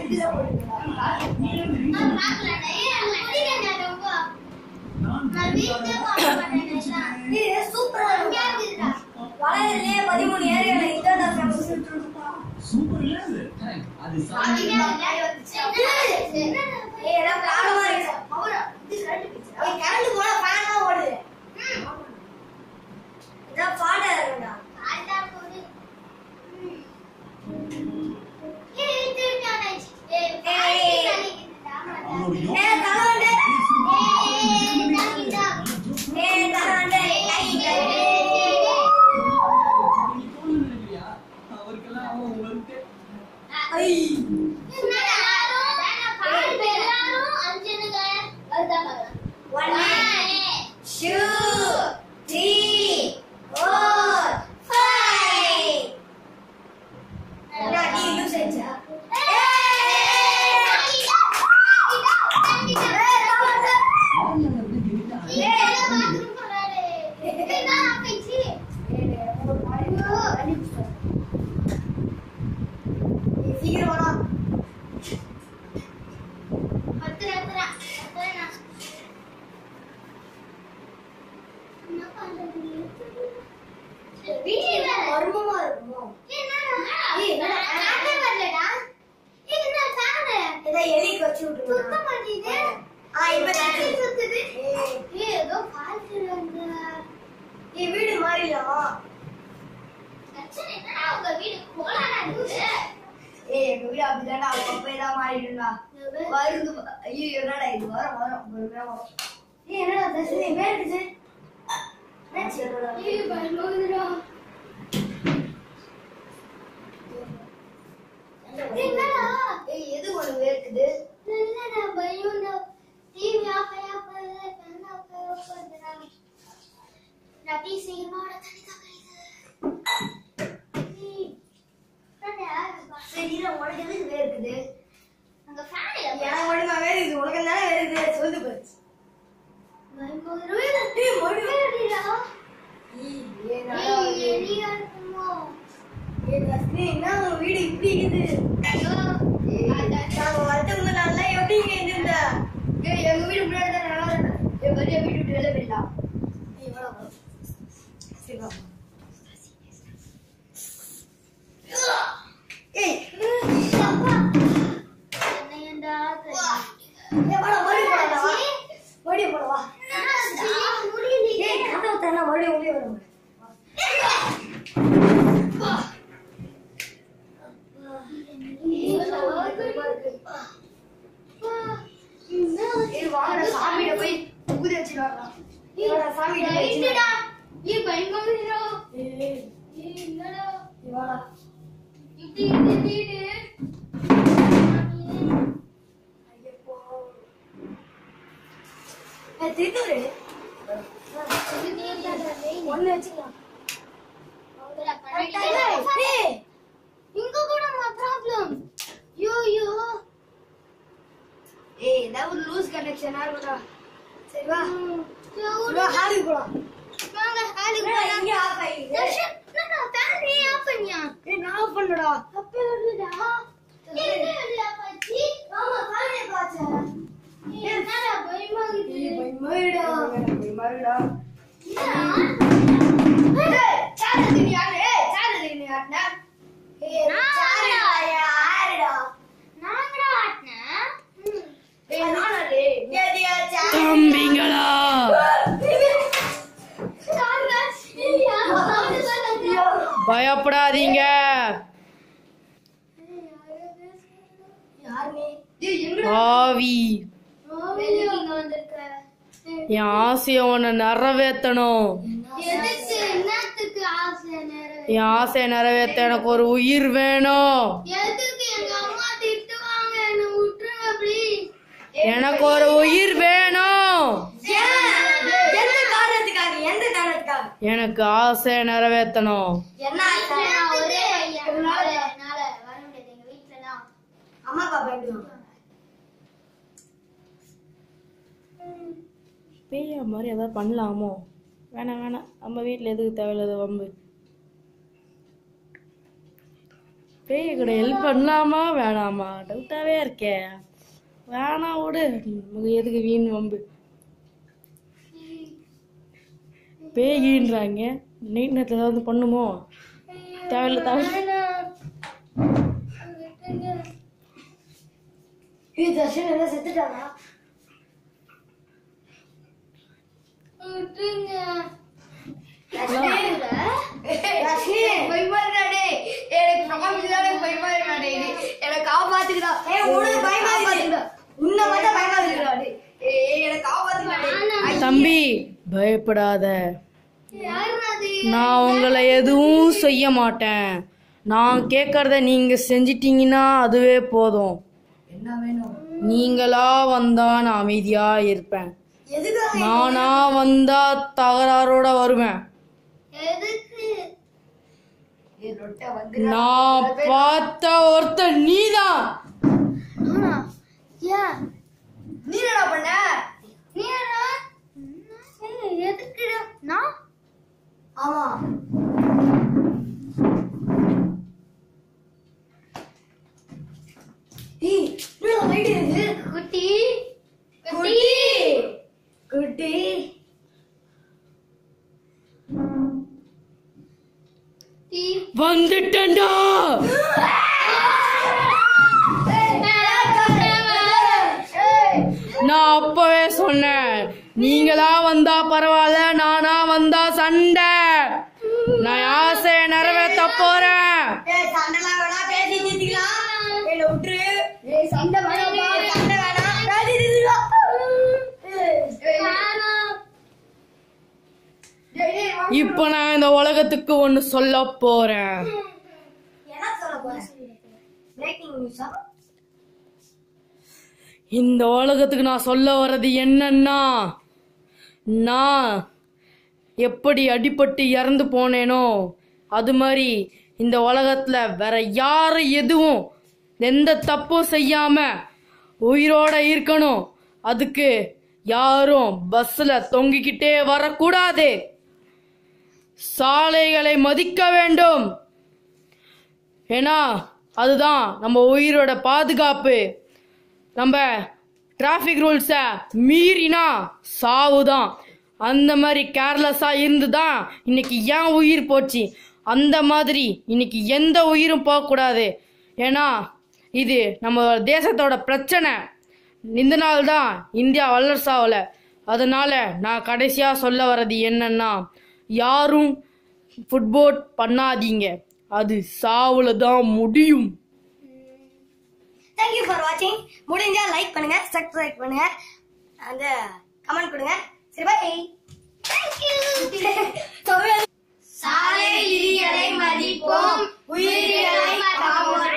வளையலே பதிமூணு ஏரியால இதான் ஃபேமஸ் சூப்பர் இல்ல அது அது ஏய் எல்லாம் பிளானமா இருக்கு ஏய் கரண்ட் போனா ஃபேனா ஓடுது இதான் பாட இருக்குடா அவனோட ஏய் தலவண்டே ஏய் தலவண்டே அவருக்கெல்லாம் அவன் உங்களுக்கு ஐ one two three four five என்ன நீ லூஸ் ஆயிச்சா சீக்கிரம் வாடா மர்மமா இருக்குமோ இதை எலிக்கு வச்சு விட்டுருங்க ஆ இப்ப சுத்துது ஏதோ பாத்து என் வீடு மாறிடலாம் என்னடா உங்க வீடு கோலாடா இருக்குது ஏய் எங்க வீடு அப்படிதான்டா அப்பப்போ ஏதாவது மாறிடும்டா வருது ஐயோ என்னடா இது வரும் வரும் பொறுமையா வரும் ஏய் என்னடா தர்ஷினி வேர்க்குது என்னாச்சு என்னடா? ஏய் பயமாகுதுடா என்னடா ஏய் எது உனக்கு வேர்க்குது இல்லடா பயம்டா டிவி ஆஃப் ஆஃப் பண்ணல ஃபேன் ஆஃப் ஆஃப் பண்ணுடா ராத்தி சீக்கிரமா தண்ணி தக்கறிது சரி இரு, உனக்கு எதுக்கு வேர்க்குது அங்க ஃபேன் எனக்கு மட்டுமா வேர்க்குது உனக்கு தானே வேர்க்குது சொல்லு போச்சு பயமாகுதுடா ஏய் மறுபடியும் ஏடிடா ஏய், ஏய், ஏய் நல்லா எலியா இருக்குமோ ஏய் தர்ஷினி என்ன உன் வீடு இப்படி இருக்குது ஐயோ நாங்க வரதுக்கு முன்னால எப்படி இங்க இருந்த ஏய் எங்க வீடு முன்னாடி தான் நல்லா இருந்தா என் பெரிய வீடு விட்டு வெளில போயிடலாம் ஏய் வா வா சரி வா ஏய் என்னையண்டா ஏய் வாடா மறுபடியும் போடா வா மறுபடியும் போடா வா ஏய் கதவை தரல மறுபடியும் உள்ளே வர ஏய் வாடா சாமியிட போய் ஊதி வச்சுட்டு வரலாம் ஏய் வாடா சாமியிட போய் வச்சுட்டு வரலாம். ஏய் ஏய், ஏய் வாடா ஐயப்போ ஏய் திருத்தூரு ஒண்ணு வச்சுக்கலாம் ஏய் இங்க கூட ப்ராப்ளம் யோ யோ ஏய் ஏதாவது ஒரு லூஸ் கனெக்ஷனா இருக்குடா சரி வா யோ வா ஹாலுக்கு போலாம் வாங்க ஹாலுக்கு ஏய், போலாம் இங்க ஆஃப் ஆயிடுது தர்ஷன் நான் ஃபேன் நீ ஆஃப் பண்ணியா ஏய் நான் ஆஃப் பண்ணடா அப்ப வருதுடா என்ன வருதா பாச்சி ஆமா சாமியை பாச்சேன் என்னடா பயமாகுது ஏய் பயமாயிடா பயமாயிடா என்னடா ஏய் சார்ஜ் தீனி ஆடு ஏய் சார்ஜ் தீனி ஆடுனா ஏய் நான் சார்ஜ் ஆடுறேன். ஆடுடா நாங்கடா ஆட்னேன் ஏய் நானா டேய் ஏடியா சார்ஜ் தம்பிங்களா பயப்படாதீங்க யார் நீ ஏய் எங்கடா ஆவி என் ஆசையை உன்னை நிறைவேற்றணும் எதுக்கு என்னத்துக்கு ஆசை நிறைவே- என் ஆசையை நிறைவேற்ற எனக்கு ஒரு உயிர் வேணும் எதுக்கு எங்க அம்மா திட்டுவாங்க என்ன விட்டுருங்க ப்ளீஸ் எனக்கு ஒரு உயிர் வேணும் எந்த காரணத்துக்காக எந்த காரணத்துக்காக எனக்கு ஆசையை நிறைவேற்றணும் என்ன ஆச்சு? ஒரே பையன் என்னால என்னால வர முடியாது எங்க வீட்டுலலாம் அம்மா அப்பா பயப்படுவாங்க பேயா மாதிரி ஏதாவது பண்ணலாமோ வேணாம் வேணாம் நம்ம வீட்டில் எதுக்கு தேவையில்லாத வம்பு பேய் கூட ஹெல்ப் பண்ணலாமா வேணாமா டவுட்டாவே இருக்கே வேணாம் விடு நமக்கு எதுக்கு வீண் வம்பு பேயின்றாங்க நைட் நேரத்தில் ஏதாவது பண்ணுமோ தேவையில்ல தேவை ஏய் தர்ஷன் என்ன செத்துட்டானா பயமா இருக்காடே எனக்கு பிரபஞ்சத்தானே பயமா இருக்காடே எனக்கு காப்பாத்துக்கிறா ஏ உனக்கு பயமா இருக்குடா உன்னை பார்த்தா பயமா இருக்குடா ஏய் எனக்கு காப்பாத்துக்கிறா தம்பி பயப்படாத நான் உங்களை எதுவும் செய்ய மாட்டேன் நான் கேட்கறத நீங்க செஞ்சிட்டீங்கன்னா அதுவே போதும் என்ன வேணும் நீங்களா வந்தா நான் அமைதியா இருப்பேன் எதுக்காக நானா வந்தா தகராறோட வருவேன் எதுக்கு ஏய் ரொட்டை வந்து நான் பார்த்த ஒருத்தன் நீதான் ஆனா ஏன் நீ என்ன பண்ண நீ என்ன ஏய், எதுக்குடா நான் ஆமா ஏய் என்னடா லைட் இருக்கு குட்டி குட்டி குட்டி குட்டி வந்துட்டேன்டா நான் அப்பவே சொன்னேன் நீங்களா வந்தா பரவாயில்ல நானா வந்தா சண்டை நான் ஆசையை நிறைவேற்ற போறேன் ஏய் சண்டைலாம் வேணாம் பேசி தீர்த்துக்கலாம் என்ன விட்டுரு ஏய் சண்டை வேணாம்ப்பா சண்டை வேணாம் பேசி தீர்த்துக்கலாம் ஏய், ஏய், ஏய், ஏய், வா. இப்போ நான் இந்த உலகத்துக்கு ஒன்னு சொல்ல போறேன் என்ன சொல்ல போற பிரேக்கிங் நியூஸா இந்த உலகத்துக்கு நான் சொல்ல வர்றது என்னன்னா நான் எப்படி அடிபட்டு இறந்து போனேனோ அது மாதிரி இந்த உலகத்துல வேற யாரும் எதுவும் எந்த தப்பும் செய்யாம உயிரோட இருக்கணும் அதுக்கு யாரும் பஸ்ல தொங்கிக்கிட்டே வரக்கூடாது சாலைகளை மதிக்க வேண்டும் ஏன்னா அதுதான் நம்ம உயிரோட பாதுகாப்பு நம்ம டிராஃபிக் ரூல்ஸை மீறினா சாவு தான் அந்த மாதிரி கேர்லெஸ்ஸாக இருந்து தான் இன்னைக்கு ஏன் உயிர் போச்சு அந்த மாதிரி இன்னைக்கு எந்த உயிரும் போகக்கூடாது ஏன்னா இது நம்ம தேசத்தோட பிரச்சனை இந்த நாள் தான் இந்தியா வல்லரசாகல அதனால நான் கடைசியாக சொல்ல வர்றது என்னன்னா யாரும் ஃபுட்போட் பண்ணாதீங்க அது சாவுல தான் முடியும் தேங்க்யூ ஃபார் வாட்சிங் முடிஞ்சா லைக் பண்ணுங்க சப்ஸ்கிரைப் பண்ணுங்க அந்த கமெண்ட் கொடுங்க சரி பை தேங்க்யூ சாலை விதிகளை மதிப்போம் உயிர்களை காப்போம்